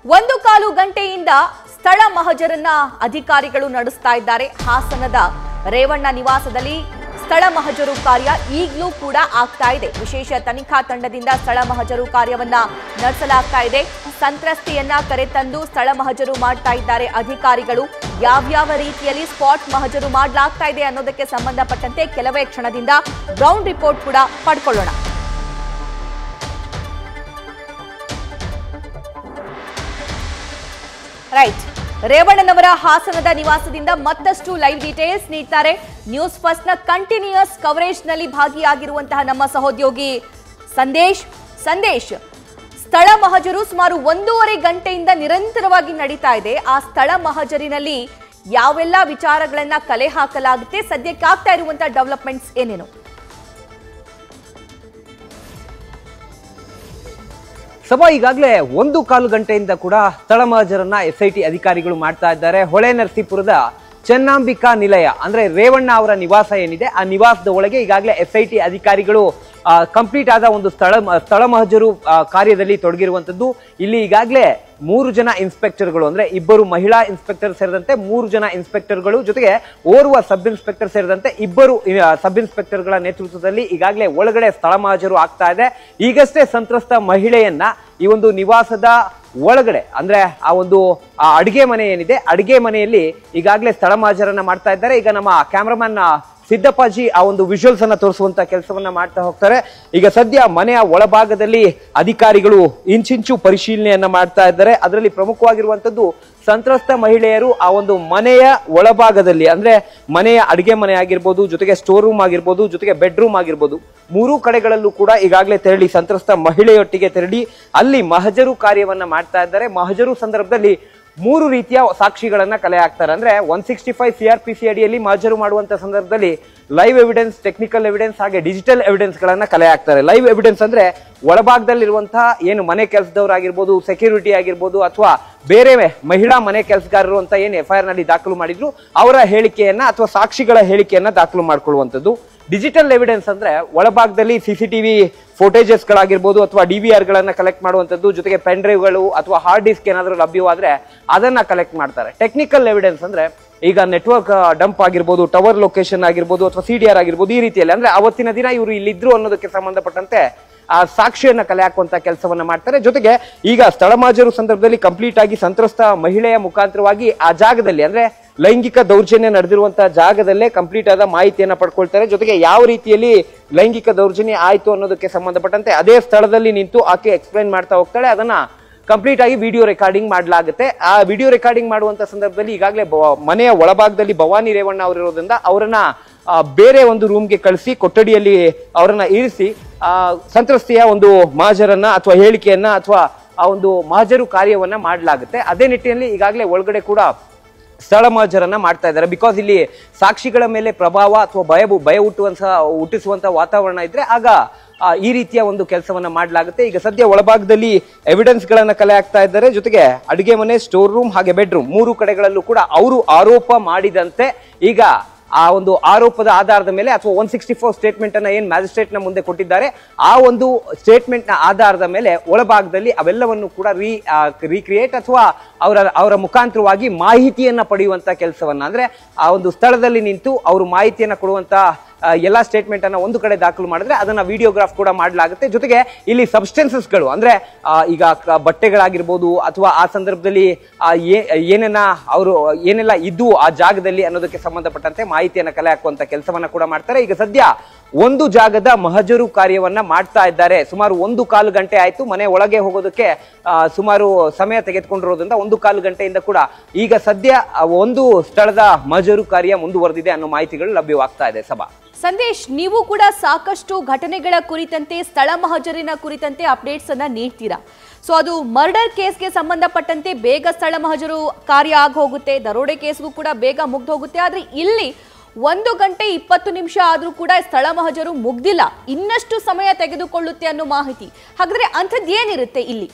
ಒಂದು ಕಾಲು ಗಂಟೆಯಿಂದ ಸ್ಥಳ ಮಹಜರನ್ನ ಅಧಿಕಾರಿಗಳು ನಡೆಸ್ತಾ ಇದ್ದಾರೆ ಹಾಸನದ ರೇವಣ್ಣ ನಿವಾಸದಲ್ಲಿ ಸ್ಥಳ ಮಹಜರು ಕಾರ್ಯ ಈಗಲೂ ಕೂಡ ಆಗ್ತಾ ಇದೆ ವಿಶೇಷ ತನಿಖಾ ತಂಡದಿಂದ ಸ್ಥಳ ಮಹಜರು ಕಾರ್ಯವನ್ನ ನಡೆಸಲಾಗ್ತಾ ಇದೆ ಸಂತ್ರಸ್ತೆಯನ್ನ ಕರೆತಂದು ಸ್ಥಳ ಮಹಜರು ಮಾಡ್ತಾ ಇದ್ದಾರೆ ಅಧಿಕಾರಿಗಳು ಯಾವ್ಯಾವ ರೀತಿಯಲ್ಲಿ ಸ್ಪಾಟ್ ಮಹಜರು ಮಾಡಲಾಗ್ತಾ ಇದೆ ಅನ್ನೋದಕ್ಕೆ ಸಂಬಂಧಪಟ್ಟಂತೆ ಕೆಲವೇ ಕ್ಷಣದಿಂದ ಗ್ರೌಂಡ್ ರಿಪೋರ್ಟ್ ಕೂಡ ಪಡ್ಕೊಳ್ಳೋಣ ರೈಟ್ ರೇವಣ್ಣನವರ ಹಾಸನದ ನಿವಾಸದಿಂದ ಮತ್ತಷ್ಟು ಲೈವ್ ಡೀಟೇಲ್ಸ್ ನೀಡ್ತಾರೆ ನ್ಯೂಸ್ ಫಸ್ಟ್ ನ ಕಂಟಿನ್ಯೂಯಸ್ ಕವರೇಜ್ ನಲ್ಲಿ ಭಾಗಿಯಾಗಿರುವಂತಹ ನಮ್ಮ ಸಹೋದ್ಯೋಗಿ ಸಂದೇಶ್ ಸಂದೇಶ್ ಸ್ಥಳ ಮಹಜರು ಸುಮಾರು ಒಂದೂವರೆ ಗಂಟೆಯಿಂದ ನಿರಂತರವಾಗಿ ನಡೀತಾ ಇದೆ ಆ ಸ್ಥಳ ಮಹಜರಿನಲ್ಲಿ ಯಾವೆಲ್ಲ ವಿಚಾರಗಳನ್ನ ಕಲೆ ಹಾಕಲಾಗುತ್ತೆ ಸದ್ಯಕ್ಕೆ ಆಗ್ತಾ ಇರುವಂತಹ ಡೆವಲಪ್ಮೆಂಟ್ಸ್ ಏನೇನು ಸಭಾ ಈಗಾಗಲೇ ಒಂದು ಕಾಲು ಗಂಟೆಯಿಂದ ಕೂಡ ಸ್ಥಳ ಮಹಜರನ್ನ ಎಸ್ ಐ ಟಿ ಅಧಿಕಾರಿಗಳು ಮಾಡ್ತಾ ಇದ್ದಾರೆ ಹೊಳೆ ನರಸೀಪುರದ ಚೆನ್ನಾಂಬಿಕಾ ನಿಲಯ ಅಂದ್ರೆ ರೇವಣ್ಣ ಅವರ ನಿವಾಸ ಏನಿದೆ ಆ ನಿವಾಸದ ಒಳಗೆ ಈಗಾಗಲೇ ಎಸ್ ಐ ಟಿ ಅಧಿಕಾರಿಗಳು ಕಂಪ್ಲೀಟ್ ಆದ ಒಂದು ಸ್ಥಳ ಸ್ಥಳ ಮಹಜರು ಆ, ಕಾರ್ಯದಲ್ಲಿ ತೊಡಗಿರುವಂತದ್ದು ಇಲ್ಲಿ ಈಗಾಗಲೇ ಮೂರು ಜನ ಇನ್ಸ್ಪೆಕ್ಟರ್ಗಳು ಅಂದ್ರೆ ಇಬ್ಬರು ಮಹಿಳಾ ಇನ್ಸ್ಪೆಕ್ಟರ್ ಸೇರಿದಂತೆ ಮೂರು ಜನ ಇನ್ಸ್ಪೆಕ್ಟರ್ಗಳು ಜೊತೆಗೆ ಓರ್ವ ಸಬ್ ಇನ್ಸ್ಪೆಕ್ಟರ್ ಸೇರಿದಂತೆ ಇಬ್ಬರು ಆ, ಸಬ್ ಇನ್ಸ್ಪೆಕ್ಟರ್ಗಳ ನೇತೃತ್ವದಲ್ಲಿ ಈಗಾಗಲೇ ಒಳಗಡೆ ಸ್ಥಳ ಮಹಜರು ಆಗ್ತಾ ಇದೆ ಈಗಷ್ಟೇ ಸಂತ್ರಸ್ತ ಮಹಿಳೆಯನ್ನ ಈ ಒಂದು ನಿವಾಸದ ಒಳಗಡೆ ಅಂದ್ರೆ ಆ ಒಂದು ಆ ಅಡಿಗೆ ಮನೆ ಏನಿದೆ ಅಡಿಗೆ ಮನೆಯಲ್ಲಿ ಈಗಾಗಲೇ ಸ್ಥಳ ಮಹಜರನ್ನ ಮಾಡ್ತಾ ಇದ್ದಾರೆ ಈಗ ನಮ್ಮ ಕ್ಯಾಮ್ರಾಮನ್ ಸಿದ್ದಪ್ಪಾಜಿ ಆ ಒಂದು ವಿಜುವಲ್ಸ್ ಅನ್ನ ತೋರಿಸುವಂತ ಕೆಲಸವನ್ನ ಮಾಡ್ತಾ ಹೋಗ್ತಾರೆ ಈಗ ಸದ್ಯ ಮನೆಯ ಒಳಭಾಗದಲ್ಲಿ ಅಧಿಕಾರಿಗಳು ಇಂಚಿಂಚು ಪರಿಶೀಲನೆಯನ್ನ ಮಾಡ್ತಾ ಇದ್ದಾರೆ ಅದರಲ್ಲಿ ಪ್ರಮುಖವಾಗಿರುವಂತದ್ದು ಸಂತ್ರಸ್ತ ಮಹಿಳೆಯರು ಆ ಒಂದು ಮನೆಯ ಒಳಭಾಗದಲ್ಲಿ ಅಂದ್ರೆ ಮನೆಯ ಅಡಿಗೆ ಮನೆ ಆಗಿರ್ಬೋದು ಜೊತೆಗೆ ಸ್ಟೋರ್ ರೂಮ್ ಆಗಿರ್ಬೋದು ಜೊತೆಗೆ ಬೆಡ್ರೂಮ್ ಆಗಿರ್ಬೋದು ಮೂರು ಕಡೆಗಳಲ್ಲೂ ಕೂಡ ಈಗಾಗಲೇ ತೆರಳಿ ಸಂತ್ರಸ್ತ ಮಹಿಳೆಯೊಟ್ಟಿಗೆ ತೆರಳಿ ಅಲ್ಲಿ ಮಹಜರು ಕಾರ್ಯವನ್ನ ಮಾಡ್ತಾ ಇದ್ದಾರೆ ಮಹಜರು ಸಂದರ್ಭದಲ್ಲಿ ಮೂರು ರೀತಿಯ ಸಾಕ್ಷಿಗಳನ್ನ ಕಲೆ ಹಾಕ್ತಾರೆ ಅಂದ್ರೆ one sixty five C R P C ಅಡಿಯಲ್ಲಿ ಮಹಜರು ಮಾಡುವಂತ ಸಂದರ್ಭದಲ್ಲಿ ಲೈವ್ ಎವಿಡೆನ್ಸ್ ಟೆಕ್ನಿಕಲ್ ಎವಿಡೆನ್ಸ್ ಹಾಗೆ ಡಿಜಿಟಲ್ ಎವಿಡೆನ್ಸ್ ಗಳನ್ನ ಕಲೆ ಹಾಕ್ತಾರೆ ಲೈವ್ ಎವಿಡೆನ್ಸ್ ಅಂದ್ರೆ ಒಳಭಾಗದಲ್ಲಿರುವಂತಹ ಏನು ಮನೆ ಕೆಲಸದವರಾಗಿರ್ಬೋದು ಸೆಕ್ಯೂರಿಟಿ ಆಗಿರ್ಬೋದು ಅಥವಾ ಬೇರೆ ಮಹಿಳಾ ಮನೆ ಕೆಲಸಗಾರರು ಅಂತ ಏನು ಎಫ್ ಐ ಆರ್ ನಲ್ಲಿ ದಾಖಲು ಮಾಡಿದ್ರು ಅವರ ಹೇಳಿಕೆಯನ್ನ ಅಥವಾ ಸಾಕ್ಷಿಗಳ ಹೇಳಿಕೆಯನ್ನ ದಾಖಲು ಮಾಡ್ಕೊಳ್ಳುವಂಥದ್ದು ಡಿಜಿಟಲ್ ಎವಿಡೆನ್ಸ್ ಅಂದ್ರೆ ಒಳಭಾಗದಲ್ಲಿ ಸಿಸಿಟಿವಿ ಫೋಟೇಜಸ್ ಗಳಾಗಿರ್ಬೋದು ಅಥವಾ ಡಿ ವಿ ಆರ್ ಗಳನ್ನ ಕಲೆಕ್ಟ್ ಮಾಡುವಂತದ್ದು ಜೊತೆಗೆ ಪೆನ್ ಡ್ರೈವ್ಗಳು ಅಥವಾ ಹಾರ್ಡ್ ಡಿಸ್ಕ್ ಏನಾದರೂ ಲಭ್ಯವಾದ್ರೆ ಅದನ್ನ ಕಲೆಕ್ಟ್ ಮಾಡ್ತಾರೆ ಟೆಕ್ನಿಕಲ್ ಎವಿಡೆನ್ಸ್ ಅಂದ್ರೆ ಈಗ ನೆಟ್ವರ್ಕ್ ಡಂಪ್ ಆಗಿರ್ಬೋದು ಟವರ್ ಲೊಕೇಶನ್ ಆಗಿರ್ಬೋದು ಅಥವಾ ಸಿ ಡಿ ಆರ್ ಆಗಿರ್ಬೋದು ಈ ರೀತಿಯಲ್ಲಿ ಅಂದ್ರೆ ಅವತ್ತಿನ ದಿನ ಇವರು ಇಲ್ಲಿದ್ರು ಅನ್ನೋದಕ್ಕೆ ಸಂಬಂಧಪಟ್ಟಂತೆ ಆ ಸಾಕ್ಷಿಯನ್ನ ಕಲೆ ಹಾಕುವಂತ ಕೆಲಸವನ್ನ ಮಾಡ್ತಾರೆ ಜೊತೆಗೆ ಈಗ ಸ್ಥಳ ಮಾಜರು ಸಂದರ್ಭದಲ್ಲಿ ಕಂಪ್ಲೀಟ್ ಆಗಿ ಸಂತ್ರಸ್ತ ಮಹಿಳೆಯ ಮುಖಾಂತರವಾಗಿ ಆ ಜಾಗದಲ್ಲಿ ಅಂದ್ರೆ ಲೈಂಗಿಕ ದೌರ್ಜನ್ಯ ನಡೆದಿರುವಂತಹ ಜಾಗದಲ್ಲೇ ಕಂಪ್ಲೀಟ್ ಆದ ಮಾಹಿತಿಯನ್ನ ಪಡ್ಕೊಳ್ತಾರೆ ಜೊತೆಗೆ ಯಾವ ರೀತಿಯಲ್ಲಿ ಲೈಂಗಿಕ ದೌರ್ಜನ್ಯ ಆಯ್ತು ಅನ್ನೋದಕ್ಕೆ ಸಂಬಂಧಪಟ್ಟಂತೆ ಅದೇ ಸ್ಥಳದಲ್ಲಿ ನಿಂತು ಆಕೆ ಎಕ್ಸ್ಪ್ಲೈನ್ ಮಾಡ್ತಾ ಹೋಗ್ತಾಳೆ ಅದನ್ನ ಕಂಪ್ಲೀಟ್ ಆಗಿ ವಿಡಿಯೋ ರೆಕಾರ್ಡಿಂಗ್ ಮಾಡಲಾಗುತ್ತೆ ಆ ವಿಡಿಯೋ ರೆಕಾರ್ಡಿಂಗ್ ಮಾಡುವಂತ ಸಂದರ್ಭದಲ್ಲಿ ಈಗಾಗಲೇ ಮನೆಯ ಒಳಭಾಗದಲ್ಲಿ ಭವಾನಿ ರೇವಣ್ಣ ಅವರಿರೋದ್ರಿಂದ ಅವರನ್ನ ಆ, ಬೇರೆ ಒಂದು ರೂಮ್ಗೆ ಕಳಿಸಿ ಕೊಠಡಿಯಲ್ಲಿ ಅವರನ್ನ ಇರಿಸಿ ಆ ಸಂತ್ರಸ್ತೆಯ ಒಂದು ಮಾಜರನ್ನ ಅಥವಾ ಹೇಳಿಕೆಯನ್ನ ಅಥವಾ ಆ ಒಂದು ಮಾಜರು ಕಾರ್ಯವನ್ನ ಮಾಡಲಾಗುತ್ತೆ ಅದೇ ನಿಟ್ಟಿನಲ್ಲಿ ಈಗಾಗಲೇ ಒಳಗಡೆ ಕೂಡ ಸ್ಥಳ ಮಹಜರನ್ನ ಮಾಡ್ತಾ ಇದ್ದಾರೆ ಬಿಕಾಸ್ ಇಲ್ಲಿ ಸಾಕ್ಷಿಗಳ ಮೇಲೆ ಪ್ರಭಾವ ಅಥವಾ ಭಯ ಭಯ ಹುಟ್ಟುವಂತ ಹುಟ್ಟಿಸುವಂತ ವಾತಾವರಣ ಇದ್ರೆ ಆಗ ಆ, ಈ ರೀತಿಯ ಒಂದು ಕೆಲಸವನ್ನ ಮಾಡಲಾಗುತ್ತೆ ಈಗ ಸದ್ಯ ಒಳಭಾಗದಲ್ಲಿ ಎವಿಡೆನ್ಸ್ ಗಳನ್ನ ಕಲೆ ಹಾಕ್ತಾ ಇದ್ದಾರೆ ಜೊತೆಗೆ ಅಡುಗೆ ಮನೆ ಸ್ಟೋರ್ ರೂಮ್ ಹಾಗೆ ಬೆಡ್ರೂಮ್ ಮೂರು ಕಡೆಗಳಲ್ಲೂ ಕೂಡ ಅವರು ಆರೋಪ ಮಾಡಿದಂತೆ ಈಗ ಆ ಒಂದು ಆರೋಪದ ಆಧಾರದ ಮೇಲೆ ಅಥವಾ ಒನ್ ಸಿಕ್ಸ್ಟಿ ಫೋರ್ ಸ್ಟೇಟ್ಮೆಂಟ್ ಅನ್ನ ಏನ್ ಮ್ಯಾಜಿಸ್ಟ್ರೇಟ್ ನ ಮುಂದೆ ಕೊಟ್ಟಿದ್ದಾರೆ ಆ ಒಂದು ಸ್ಟೇಟ್ಮೆಂಟ್ ನ ಆಧಾರದ ಮೇಲೆ ಒಳಭಾಗದಲ್ಲಿ ಅವೆಲ್ಲವನ್ನು ಕೂಡ ರೀ ರೀಕ್ರಿಯೇಟ್ ಅಥವಾ ಅವರ ಅವರ ಮುಖಾಂತರವಾಗಿ ಮಾಹಿತಿಯನ್ನ ಪಡೆಯುವಂತ ಕೆಲಸವನ್ನ ಅಂದ್ರೆ ಆ ಒಂದು ಸ್ಥಳದಲ್ಲಿ ನಿಂತು ಅವರು ಮಾಹಿತಿಯನ್ನ ಕೊಡುವಂತ ಆ, ಎಲ್ಲಾ ಸ್ಟೇಟ್ಮೆಂಟ್ ಅನ್ನ ಒಂದು ಕಡೆ ದಾಖಲು ಮಾಡಿದ್ರೆ ಅದನ್ನ ವಿಡಿಯೋಗ್ರಾಫ್ ಕೂಡ ಮಾಡಲಾಗುತ್ತೆ ಜೊತೆಗೆ ಇಲ್ಲಿ ಸಬ್ಸ್ಟೆನ್ಸಸ್ ಗಳು ಅಂದ್ರೆ ಆ, ಈಗ ಕ- ಬಟ್ಟೆಗಳಾಗಿರ್ಬೋದು ಅಥವಾ ಆ ಸಂದರ್ಭದಲ್ಲಿ ಆ, ಏ- ಏನೇನ ಅವರು ಏನೆಲ್ಲ ಇದ್ದು ಆ ಜಾಗದಲ್ಲಿ ಅನ್ನೋದಕ್ಕೆ ಸಂಬಂಧಪಟ್ಟಂತೆ ಮಾಹಿತಿಯನ್ನ ಕಲೆ ಹಾಕುವಂತ ಕೆಲಸವನ್ನ ಕೂಡ ಮಾಡ್ತಾರೆ ಈಗ ಸದ್ಯ ಒಂದು ಜಾಗದ ಮಹಜರು ಕಾರ್ಯವನ್ನ ಮಾಡ್ತಾ ಇದ್ದಾರೆ ಸುಮಾರು ಒಂದು ಕಾಲು ಗಂಟೆ ಆಯ್ತು ಮನೆ ಒಳಗೆ ಹೋಗೋದಕ್ಕೆ ಆ, ಸುಮಾರು ಸಮಯ ತೆಗೆದುಕೊಂಡಿರೋದ್ರಿಂದ ಒಂದು ಕಾಲು ಗಂಟೆಯಿಂದ ಕೂಡ ಈಗ ಸದ್ಯ ಆ ಒಂದು ಸ್ಥಳದ ಮಹಜರು ಕಾರ್ಯ ಮುಂದುವರೆದಿದೆ ಅನ್ನೋ ಮಾಹಿತಿಗಳು ಲಭ್ಯವಾಗ್ತಾ ಇದೆ ಸಭಾ ಸಂದೇಶ್ ನೀವು ಕೂಡ ಸಾಕಷ್ಟು ಘಟನೆಗಳ ಕುರಿತಂತೆ ಸ್ಥಳ ಮಹಜರಿನ ಕುರಿತಂತೆ ಅಪ್ಡೇಟ್ಸ್ ಅನ್ನ ನೀಡ್ತೀರಾ ಸೊ ಅದು ಮರ್ಡರ್ ಕೇಸ್ಗೆ ಸಂಬಂಧಪಟ್ಟಂತೆ ಬೇಗ ಸ್ಥಳ ಮಹಜರು ಕಾರ್ಯ ಆಗಿ ಹೋಗುತ್ತೆ ದರೋಡೆ ಕೇಸ್ಗೂ ಕೂಡ ಬೇಗ ಮುಗ್ದು ಹೋಗುತ್ತೆ ಆದ್ರೆ ಇಲ್ಲಿ ಒಂದು ಗಂಟೆ ಇಪ್ಪತ್ತು ನಿಮಿಷ ಆದ್ರೂ ಕೂಡ ಸ್ಥಳ ಮಹಜರು ಮುಗ್ದಿಲ್ಲ ಇನ್ನಷ್ಟು ಸಮಯ ತೆಗೆದುಕೊಳ್ಳುತ್ತೆ ಅನ್ನೋ ಮಾಹಿತಿ ಹಾಗಾದ್ರೆ ಅಂಥದ್ದು ಏನಿರುತ್ತೆ ಇಲ್ಲಿ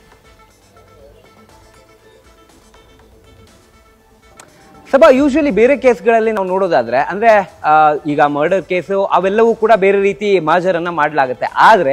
ಸಭಾ ಯೂಶಲಿ ಬೇರೆ ಕೇಸ್ಗಳಲ್ಲಿ ನಾವು ನೋಡೋದಾದ್ರೆ ಅಂದ್ರೆ ಆ, ಈಗ ಮರ್ಡರ್ ಕೇಸು ಅವೆಲ್ಲವೂ ಕೂಡ ಬೇರೆ ರೀತಿ ಮಾಜರನ್ನ ಮಾಡಲಾಗುತ್ತೆ ಆದ್ರೆ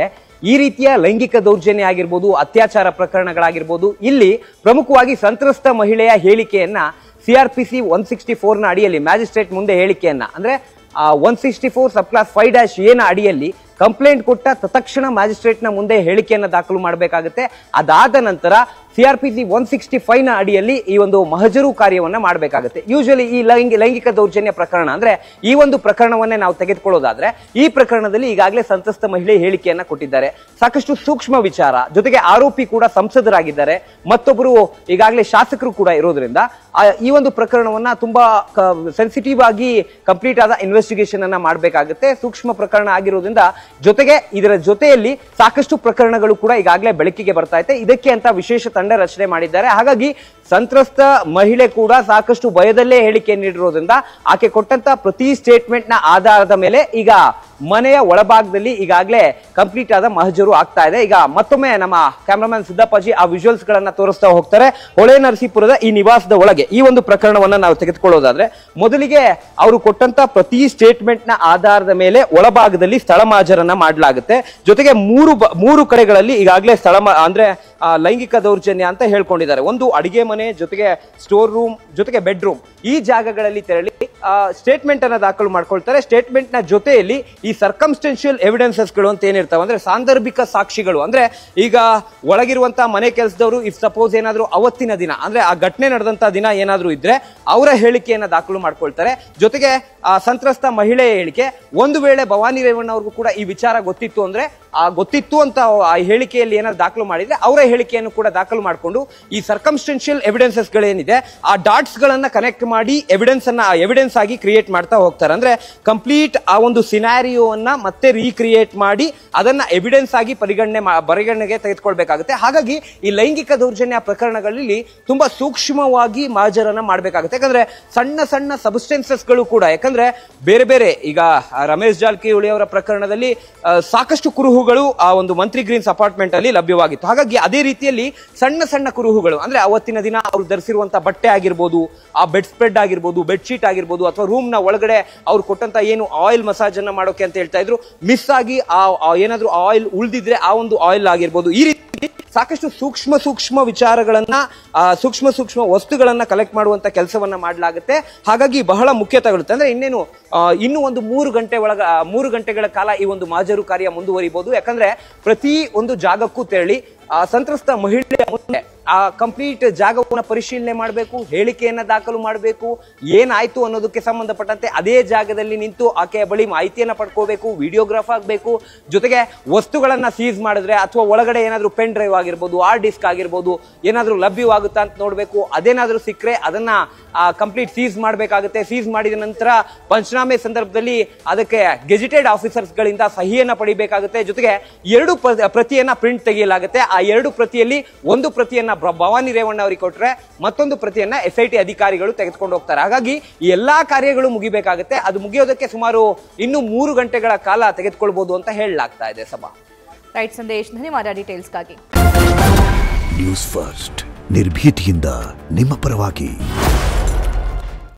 ಈ ರೀತಿಯ ಲೈಂಗಿಕ ದೌರ್ಜನ್ಯ ಆಗಿರ್ಬೋದು ಅತ್ಯಾಚಾರ ಪ್ರಕರಣಗಳಾಗಿರ್ಬೋದು ಇಲ್ಲಿ ಪ್ರಮುಖವಾಗಿ ಸಂತ್ರಸ್ತ ಮಹಿಳೆಯ ಹೇಳಿಕೆಯನ್ನ ಸಿಆರ್ಪಿಸಿ ಒನ್ ಸಿಕ್ಸ್ಟಿ ಫೋರ್ನ ಅಡಿಯಲ್ಲಿ ಮ್ಯಾಜಿಸ್ಟ್ರೇಟ್ ಮುಂದೆ ಹೇಳಿಕೆಯನ್ನ ಅಂದ್ರೆ one sixty four sub clause five dash ಏನ ಅಡಿಯಲ್ಲಿ ಕಂಪ್ಲೇಂಟ್ ಕೊಟ್ಟ ತತ್ಕ್ಷಣ ಮ್ಯಾಜಿಸ್ಟ್ರೇಟ್ನ ಮುಂದೆ ಹೇಳಿಕೆಯನ್ನು ದಾಖಲು ಮಾಡಬೇಕಾಗುತ್ತೆ ಅದಾದ ನಂತರ ಸಿಆರ್ಪಿಸಿ ಒನ್ ಸಿಕ್ಸ್ಟಿ ಫೈವ್ ನ ಅಡಿಯಲ್ಲಿ ಈ ಒಂದು ಮಹಜರು ಕಾರ್ಯವನ್ನ ಮಾಡಬೇಕಾಗುತ್ತೆ ಯೂಶಲಿ ಈ ಲೈಂಗಿ ಲೈಂಗಿಕ ದೌರ್ಜನ್ಯ ಪ್ರಕರಣ ಅಂದ್ರೆ ಈ ಒಂದು ಪ್ರಕರಣವನ್ನೇ ನಾವು ತೆಗೆದುಕೊಳ್ಳೋದಾದ್ರೆ ಈ ಪ್ರಕರಣದಲ್ಲಿ ಈಗಾಗಲೇ ಸಂತ್ರಸ್ತ ಮಹಿಳೆ ಹೇಳಿಕೆಯನ್ನ ಕೊಟ್ಟಿದ್ದಾರೆ ಸಾಕಷ್ಟು ಸೂಕ್ಷ್ಮ ವಿಚಾರ ಜೊತೆಗೆ ಆರೋಪಿ ಕೂಡ ಸಂಸದರಾಗಿದ್ದಾರೆ ಮತ್ತೊಬ್ಬರು ಈಗಾಗಲೇ ಶಾಸಕರು ಕೂಡ ಇರೋದ್ರಿಂದ ಆ, ಈ ಒಂದು ಪ್ರಕರಣವನ್ನ ತುಂಬಾ ಸೆನ್ಸಿಟಿವ್ ಆಗಿ ಕಂಪ್ಲೀಟ್ ಆದ ಇನ್ವೆಸ್ಟಿಗೇಷನ್ ಅನ್ನ ಮಾಡಬೇಕಾಗುತ್ತೆ ಸೂಕ್ಷ್ಮ ಪ್ರಕರಣ ಆಗಿರೋದ್ರಿಂದ ಜೊತೆಗೆ ಇದರ ಜೊತೆಯಲ್ಲಿ ಸಾಕಷ್ಟು ಪ್ರಕರಣಗಳು ಕೂಡ ಈಗಾಗಲೇ ಬೆಳಕಿಗೆ ಬರ್ತಾ ಇದೆ ಇದಕ್ಕೆ ಅಂತ ವಿಶೇಷ ತಂಡ ರಚನೆ ಮಾಡಿದ್ದಾರೆ ಹಾಗಾಗಿ ಸಂತ್ರಸ್ತ ಮಹಿಳೆ ಕೂಡ ಸಾಕಷ್ಟು ಭಯದಲ್ಲೇ ಹೇಳಿಕೆ ನೀಡಿರೋದ್ರಿಂದ ಆಕೆ ಕೊಟ್ಟಂತ ಪ್ರತಿ ಸ್ಟೇಟ್ಮೆಂಟ್ ನ ಆಧಾರದ ಮೇಲೆ ಈಗ ಮನೆಯ ಒಳಭಾಗದಲ್ಲಿ ಈಗಾಗಲೇ ಕಂಪ್ಲೀಟ್ ಆದ ಮಹಜರು ಆಗ್ತಾ ಇದೆ ಈಗ ಮತ್ತೊಮ್ಮೆ ನಮ್ಮ ಕ್ಯಾಮ್ರಾಮನ್ ಸಿದ್ದಪ್ಪಾಜಿ ಆ ವಿಜುವಲ್ಸ್ ಗಳನ್ನ ತೋರಿಸ್ತಾ ಹೋಗ್ತಾರೆ ಹೊಳೆ ನರಸೀಪುರದ ಈ ನಿವಾಸದ ಒಳಗೆ ಈ ಒಂದು ಪ್ರಕರಣವನ್ನ ನಾವು ತೆಗೆದುಕೊಳ್ಳೋದಾದ್ರೆ ಮೊದಲಿಗೆ ಅವರು ಕೊಟ್ಟಂತ ಪ್ರತಿ ಸ್ಟೇಟ್ಮೆಂಟ್ ನ ಆಧಾರದ ಮೇಲೆ ಒಳಭಾಗದಲ್ಲಿ ಸ್ಥಳ ಮಹಜರನ್ನ ಮಾಡಲಾಗುತ್ತೆ ಜೊತೆಗೆ ಮೂರು ಬ- ಮೂರು ಕಡೆಗಳಲ್ಲಿ ಈಗಾಗಲೇ ಸ್ಥಳ ಮ- ಅಂದ್ರೆ ಆ, ಲೈಂಗಿಕ ದೌರ್ಜನ್ಯ ಅಂತ ಹೇಳ್ಕೊಂಡಿದ್ದಾರೆ ಒಂದು ಅಡಿಗೆ ಮನೆ ಜೊತೆಗೆ ಸ್ಟೋರ್ ರೂಮ್ ಜೊತೆಗೆ ಬೆಡ್ರೂಮ್ ಈ ಜಾಗಗಳಲ್ಲಿ ತೆರಳಿ ಸ್ಟೇಟ್ಮೆಂಟ್ ಅನ್ನ ದಾಖಲು ಮಾಡ್ಕೊಳ್ತಾರೆ ಸ್ಟೇಟ್ಮೆಂಟ್ ನ ಜೊತೆಯಲ್ಲಿ ಈ ಸರ್ಕಮ್ಸ್ಟೆನ್ಷಿಯಲ್ ಎವಿಡೆನ್ಸಸ್ಗಳು ಅಂತ ಏನಿರ್ತಾವೆ ಅಂದ್ರೆ ಸಾಂದರ್ಭಿಕ ಸಾಕ್ಷಿಗಳು ಅಂದ್ರೆ ಈಗ ಒಳಗಿರುವಂತಹ ಮನೆ ಕೆಲಸದವರು ಇಫ್ ಸಪೋಸ್ ಏನಾದ್ರು ಅವತ್ತಿನ ದಿನ ಅಂದ್ರೆ ಆ ಘಟನೆ ನಡೆದಂತ ದಿನ ಏನಾದ್ರೂ ಇದ್ರೆ ಅವರ ಹೇಳಿಕೆಯನ್ನ ದಾಖಲು ಮಾಡ್ಕೊಳ್ತಾರೆ ಜೊತೆಗೆ ಆ ಸಂತ್ರಸ್ತ ಮಹಿಳೆಯ ಹೇಳಿಕೆ ಒಂದು ವೇಳೆ ಭವಾನಿ ರೇವಣ್ಣ ಅವ್ರಿಗೂ ಕೂಡ ಈ ವಿಚಾರ ಗೊತ್ತಿತ್ತು ಅಂದ್ರೆ ಆ ಗೊತ್ತಿತ್ತು ಅಂತ ಆ ಹೇಳಿಕೆಯಲ್ಲಿ ಏನಾದ್ರು ದಾಖಲು ಮಾಡಿದ್ರೆ ಅವರ ಹೇಳಿಕೆಯನ್ನು ಕೂಡ ದಾಖಲು ಮಾಡಿಕೊಂಡು ಈ ಸರ್ಕಮ್ಸ್ಟೆನ್ಷಿಯಲ್ ಎವಿಡೆನ್ಸಸ್ ಗಳೇನಿದೆ ಆ ಡಾಟ್ಸ್ ಗಳನ್ನ ಕನೆಕ್ಟ್ ಮಾಡಿ ಎವಿಡೆನ್ಸ್ ಅನ್ನ ಎವಿಡೆನ್ಸ್ ಆಗಿ ಕ್ರಿಯೇಟ್ ಮಾಡ್ತಾ ಹೋಗ್ತಾರೆ ಅಂದ್ರೆ ಕಂಪ್ಲೀಟ್ ಆ ಒಂದು ಸಿನಾರಿಯೋವನ್ನ ಮತ್ತೆ ರೀಕ್ರಿಯೇಟ್ ಮಾಡಿ ಅದನ್ನ ಎವಿಡೆನ್ಸ್ ಆಗಿ ಪರಿಗಣನೆ ಮಾ- ಪರಿಗಣನೆಗೆ ತೆಗೆದುಕೊಳ್ಬೇಕಾಗುತ್ತೆ ಹಾಗಾಗಿ ಈ ಲೈಂಗಿಕ ದೌರ್ಜನ್ಯ ಪ್ರಕರಣಗಳಲ್ಲಿ ತುಂಬಾ ಸೂಕ್ಷ್ಮವಾಗಿ ಮಾಜರನ್ನ ಮಾಡಬೇಕಾಗುತ್ತೆ ಯಾಕಂದ್ರೆ ಸಣ್ಣ ಸಣ್ಣ ಸಬ್ಸ್ಟೆನ್ಸಸ್ ಗಳು ಕೂಡ ಯಾಕಂದ್ರೆ ಬೇರೆ ಬೇರೆ ಈಗ ಆ ರಮೇಶ್ ಜಾರಕಿಹೊಳಿ ಅವರ ಪ್ರಕರಣದಲ್ಲಿ ಆ, ಸಾಕಷ್ಟು ಕುರುಹುಗಳು ಆ ಒಂದು ಮಂತ್ರಿ ಗ್ರೀನ್ಸ್ ಅಪಾರ್ಟ್ಮೆಂಟ್ ಅಲ್ಲಿ ಲಭ್ಯವಾಗಿತ್ತು ಹಾಗಾಗಿ ಅದೇ ರೀತಿಯಲ್ಲಿ ಸಣ್ಣ ಸಣ್ಣ ಕುರುಹುಗಳು ಅಂದ್ರೆ ಅವತ್ತಿನ ದಿನ ಅವರು ಧರಿಸಿರುವಂತ ಬಟ್ಟೆ ಆಗಿರ್ಬೋದು ಆ ಬೆಡ್ ಸ್ಪ್ರೆಡ್ ಆಗಿರ್ಬೋದು ಬೆಡ್ ಶೀಟ್ ಆಗಿರ್ಬೋದು ಅಥವಾ ರೂಮ್ ನ ಒಳಗಡೆ ಅವ್ರು ಕೊಟ್ಟಂತ ಏನು ಆಯಿಲ್ ಮಸಾಜ್ ಅನ್ನ ಮಾಡೋಕೆ ಅಂತ ಹೇಳ್ತಾ ಇದ್ರು ಮಿಸ್ ಆಗಿ ಆ ಆ ಏನಾದ್ರೂ ಆಯಿಲ್ ಉಳಿದಿದ್ರೆ ಆ ಒಂದು ಆಯಿಲ್ ಆಗಿರ್ಬೋದು ಈ ರೀತಿ ಸಾಕಷ್ಟು ಸೂಕ್ಷ್ಮ ಸೂಕ್ಷ್ಮ ವಿಚಾರಗಳನ್ನ ಆ, ಸೂಕ್ಷ್ಮ ಸೂಕ್ಷ್ಮ ವಸ್ತುಗಳನ್ನ ಕಲೆಕ್ಟ್ ಮಾಡುವಂತ ಕೆಲಸವನ್ನ ಮಾಡಲಾಗುತ್ತೆ ಹಾಗಾಗಿ ಬಹಳ ಮುಖ್ಯ ತಗೊಳುತ್ತೆ ಅಂದ್ರೆ ಇನ್ನೇನು ಆ, ಇನ್ನು ಒಂದು ಮೂರು ಗಂಟೆ ಒಳಗ ಆ, ಮೂರು ಗಂಟೆಗಳ ಕಾಲ ಈ ಒಂದು ಮಾಜರು ಕಾರ್ಯ ಮುಂದುವರಿಬಹುದು ಯಾಕಂದ್ರೆ ಪ್ರತಿ ಒಂದು ಜಾಗಕ್ಕೂ ತೆರಳಿ ಆ ಸಂತ್ರಸ್ತ ಮಹಿಳೆಯ ಮುಂದೆ ಆ ಕಂಪ್ಲೀಟ್ ಜಾಗವನ್ನ ಪರಿಶೀಲನೆ ಮಾಡಬೇಕು ಹೇಳಿಕೆಯನ್ನ ದಾಖಲು ಮಾಡಬೇಕು ಏನಾಯ್ತು ಅನ್ನೋದಕ್ಕೆ ಸಂಬಂಧಪಟ್ಟಂತೆ ಅದೇ ಜಾಗದಲ್ಲಿ ನಿಂತು ಆಕೆಯ ಬಳಿ ಮಾಹಿತಿಯನ್ನ ಪಡ್ಕೋಬೇಕು ವಿಡಿಯೋಗ್ರಾಫ್ ಆಗಬೇಕು ಜೊತೆಗೆ ವಸ್ತುಗಳನ್ನ ಸೀಸ್ ಮಾಡಿದ್ರೆ ಅಥವಾ ಒಳಗಡೆ ಏನಾದ್ರೂ ಪೆನ್ ಡ್ರೈವ್ ಆಗಿರ್ಬೋದು ಆರ್ ಡಿಸ್ಕ್ ಆಗಿರ್ಬೋದು ಏನಾದ್ರೂ ಲಭ್ಯವಾಗುತ್ತಾ ಅಂತ ನೋಡ್ಬೇಕು ಅದೇನಾದ್ರೂ ಸಿಕ್ಕರೆ ಅದನ್ನ ಕಂಪ್ಲೀಟ್ ಸೀಸ್ ಮಾಡಬೇಕಾಗುತ್ತೆ ಸೀಸ್ ಮಾಡಿದ ನಂತರ ಪಂಚನಾಮೆ ಸಂದರ್ಭದಲ್ಲಿ ಅದಕ್ಕೆ ಗೆಜಿಟೆಡ್ ಆಫೀಸರ್ಸ್ ಗಳಿಂದ ಸಹಿಯನ್ನ ಪಡಿಬೇಕಾಗುತ್ತೆ ಜೊತೆಗೆ ಎರಡು ಪ್ರ- ಪ್ರತಿಯನ್ನ ಪ್ರಿಂಟ್ ತೆಗೆಯಲಾಗುತ್ತೆ ಆ ಎರಡು ಪ್ರತಿಯಲ್ಲಿ ಒಂದು ಪ್ರತಿಯನ್ನ ಬ್ರ- ಭವಾನಿ ರೇವಣ್ಣ ಅವರಿಗೆ ಕೊಟ್ರೆ ಮತ್ತೊಂದು ಪ್ರತಿಯನ್ನ ಎಸ್ ಐ ಟಿ ಅಧಿಕಾರಿಗಳು ತೆಗೆದುಕೊಂಡು ಹೋಗ್ತಾರೆ ಹಾಗಾಗಿ ಈ ಎಲ್ಲಾ ಕಾರ್ಯಗಳು ಮುಗಿಬೇಕಾಗುತ್ತೆ ಅದು ಮುಗಿಯೋದಕ್ಕೆ ಸುಮಾರು ಇನ್ನು ಮೂರು ಗಂಟೆಗಳ ಕಾಲ ತೆಗೆದುಕೊಳ್ಬಹುದು ಅಂತ ಹೇಳಲಾಗ್ತಾ ಇದೆ ಸಭಾ ರೈಟ್ ಸಂದೇಶ್ ಧನ್ಯವಾದ ಡೀಟೇಲ್ಸ್ಗಾಗಿ ನ್ಯೂಸ್ ಫಸ್ಟ್ ನಿರ್ಭೀತಿಯಿಂದ ನಿಮ್ಮ ಪರವಾಗಿ